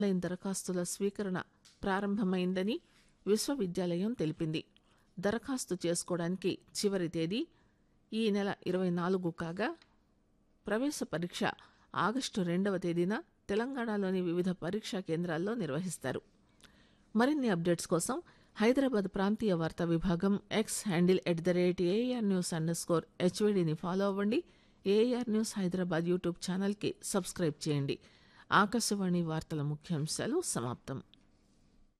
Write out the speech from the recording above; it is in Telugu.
ఆన్లైన్ దరఖాస్తుల స్వీకరణ ప్రారంభమైందని విశ్వవిద్యాలయం తెలిపింది దరఖాస్తు చేసుకోవడానికి చివరి తేదీ ఈ నెల ఇరవై నాలుగు కాగా ప్రవేశ పరీక్ష ఆగస్టు రెండవ తేదీన తెలంగాణలోని వివిధ పరీక్షా కేంద్రాల్లో నిర్వహిస్తారు మరిన్ని అప్డేట్స్ కోసం హైదరాబాద్ ప్రాంతీయ వార్తా విభాగం X handle at the rate AR news underscore హెచ్వీడీని ఫాలో అవ్వండి ఏఆర్ న్యూస్ హైదరాబాద్ యూట్యూబ్ ఛానల్కి సబ్స్క్రైబ్ చేయండి ఆకాశవాణి వార్తల ముఖ్యాంశాలు సమాప్తం